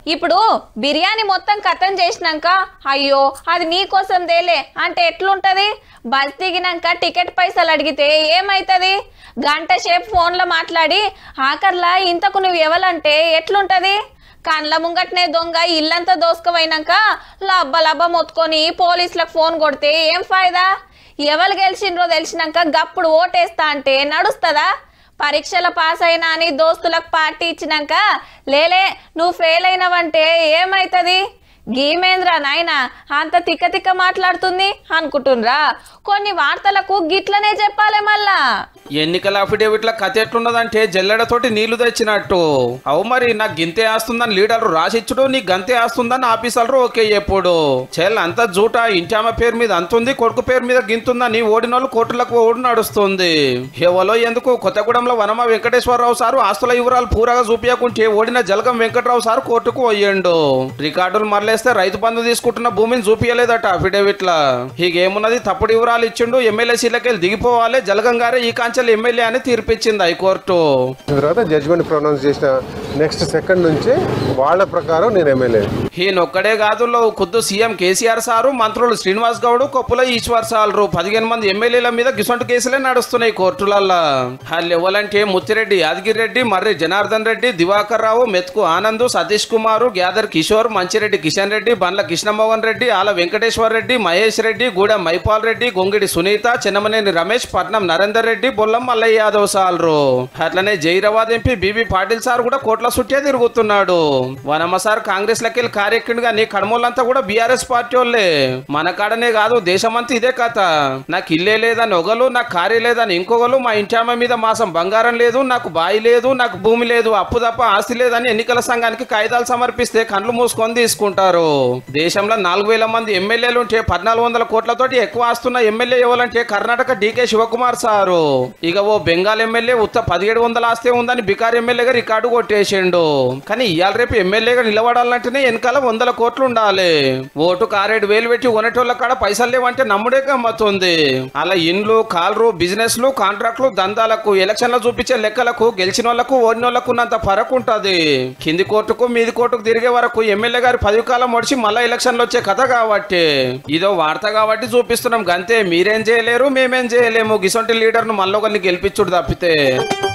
ఇప్పుడు బిర్యానీ మొత్తం కథం చేసినాక అయ్యో అది నీకోసం దేలే అంటే ఎట్లుంటది బస్ దిగినాక టికెట్ పైసలు అడిగితే ఏమైతుంది గంట సేపు ఫోన్లో మాట్లాడి ఆఖర్లా ఇంతకు నువ్వు ఎవలంటే ఎట్లుంటది కండ్ల ముంగట్నే దొంగ ఇల్లంతా దోసుకుపోయినాక లబ్బ లబ్బ మొత్తుకొని పోలీసులకు ఫోన్ కొడితే ఏం ఫాయిదా ఎవరు గెలిచిండ్రో తెలిసినాక గప్పుడు ఓటేస్తా అంటే నడుస్తుందా పరీక్షల పాస్ అయినా అని దోస్తులకు పార్టీ ఇచ్చినాక లేలే నువ్వు ఫెయిల్ అయినవంటే ఏమైతుంది గీమేంద్ర నాయన అంత తిక్క తిక్క మాట్లాడుతుంది అనుకుంటుండ్రా కొన్ని వార్తలకు గిట్లనే చెప్పాలి మళ్ళా ఎన్నికల అఫిడేవిట్ల కథ ఎట్లున్నదంటే జల్లెడతోటి నీళ్లు తెచ్చినట్టు అవు మరి నాకు గింతే ఆస్తుందని లీడర్లు రాసిచ్చుడు నీకు గంతే ఆస్తుందని ఆఫీసర్లు ఓకే ఎప్పుడు చెల్ అంత జూట ఇంటి ఆమె పేరు మీద అంతుంది కొడుకు పేరు మీద గింతుందని ఓడినోళ్ళు కోర్టులకు ఓడి నడుస్తుంది ఎవలో ఎందుకు కొత్తగూడెంలో వనమ వెంకటేశ్వరరావు సారు ఆస్తుల వివరాలు పూరగా చూపించకుంటే ఓడిన జలగం వెంకటరావు సారు కోర్టుకు పోయిండు రికార్డులు మరలేస్తే రైతు బంధు తీసుకుంటున్న భూమిని చూపించలేదట అఫిడేవిట్ల హీగేమున్నది తప్పుడు వివరాలు ఇచ్చిండు ఎమ్మెల్యే సీలకెళ్ళి దిగిపోవాలి జలగం గారే ఈ కాంచెల్ ఎమ్మెల్యే అని తీర్పిచ్చింది హైకోర్టు తర్వాత జడ్జిమెంట్ ప్రొనౌన్స్ చేసిన నెక్స్ట్ సెకండ్ నుంచి వాళ్ళ ప్రకారం నేను ఎమ్మెల్యే ఈయనొక్కడే కాదు లో ఖుద్దు సీఎం కేసీఆర్ సారు మంత్రులు శ్రీనివాస్ గౌడ్ కొప్పుల ఈశ్వర్ సాలరు పదిహేను మంది ఎమ్మెల్యేల మీద గిసొంటి కేసులే నడుస్తున్నాయి కోర్టులల్లో వాళ్ళు ఎవరంటే ముత్తిరెడ్డి యాదగిరి రెడ్డి మర్రి జనార్దన్ రెడ్డి దివాకర్ రావు మెత్కు ఆనంద్ సతీష్ కుమార్ గ్యాదర్ కిషోర్ మంచిరెడ్డి కిషన్ రెడ్డి బండ్ల కృష్ణమోహన్ రెడ్డి ఆల వెంకటేశ్వర్ రెడ్డి మహేష్ రెడ్డి గూడెం మైపాల్ రెడ్డి గొంగిడి సునీత చిన్నమనేని రమేష్ పట్నం నరేందర్ రెడ్డి బొల్లం మల్లయ్య యాదవ్ సాలరు అట్లనే Zaheerabad MP BB Patil sir కూడా కోట్ల సుట్టే తిరుగుతున్నాడు వనమ్మ సార్ కాంగ్రెస్ లెక్కలు కారెక్కిండు కానీ కడమోళ్ళంతా కూడా బీఆర్ఎస్ పార్టీ వాళ్ళే మన కాడనే కాదు దేశమంతా ఇదే కథ నాకు ఇల్లే లేదని ఒకలు నాకు కారే లేదని ఇంకొకరు మా ఇంటి ఆమె మీద మాసం బంగారం లేదు నాకు బాయి లేదు నాకు భూమి లేదు అప్పు తప్ప ఆస్తి లేదని ఎన్నికల సంఘానికి కాగితాలు సమర్పిస్తే కండ్లు మూసుకొని తీసుకుంటారు దేశంలో నాలుగు వేల మంది ఎమ్మెల్యేలు ఉంటే పద్నాలుగు వందల కోట్లతోటి ఎక్కువ ఆస్తున్న ఎమ్మెల్యే ఎవరంటే కర్ణాటక డీకే శివకుమార్ సారు ఇక ఓ బెంగాల్ ఎమ్మెల్యే ఉత్త పదిహేడు వందల ఆస్తే ఉందని బికార్ ఎమ్మెల్యేగా రికార్డు కొట్టేసిండు కానీ ఇవాళ రేపు ఎమ్మెల్యేగా నిలబడాలంటేనే వెనకాల వందల కోట్లు ఉండాలి ఓటు కారేడు వేలు పెట్టి కొనేటోళ్ళ కాడ పైసలు లేవంటే నమ్ముడే గమ్మతుంది అలా ఇండ్లు కాల్రు బిజినెస్లు కాంట్రాక్ట్లు దందాలకు ఎలక్షన్లో చూపించే లెక్కలకు గెలిచిన వాళ్ళకు ఓడిన వాళ్ళకు ఉన్నంత ఫరక్ ఉంటుంది కింది కోర్టుకు మీది కోర్టుకు తిరిగే వరకు ఎమ్మెల్యే గారి పదవి కాలం ఒడిచి మళ్ళా ఎలక్షన్లు వచ్చే కథ కాబట్టి ఇదో వార్త కాబట్టి చూపిస్తున్నాం గంతే మీరేం చేయలేరు మేమేం చేయలేము గిసొంటి లీడర్ను మళ్ళీ ఒకరిని గెలిపించుడు తప్పితే